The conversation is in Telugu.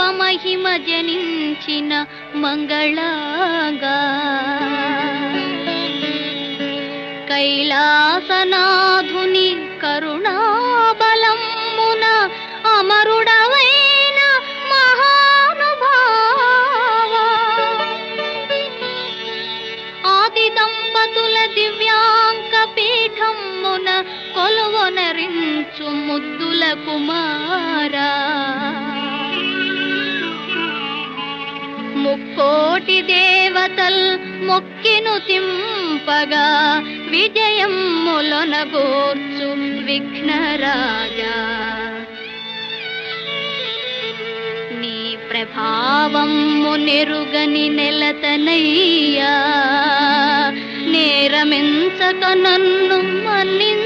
మహిమ జనించిన మంగళంగా కైలాసనాథుని కరుణాబలమున అమరుడవైన మహానుభావ ఆది దంపతుల దివ్యాంక పీఠమున కొలువొనరించు ముద్దుల కుమారా ముక్కోటి దేవతల్ మొక్కిను తింపగా విజయములొనగోర్చు విఘ్నరాజా నీ ప్రభావము నెరుగని నెలతనయ్యా నేరమించక నన్ను మన్నించు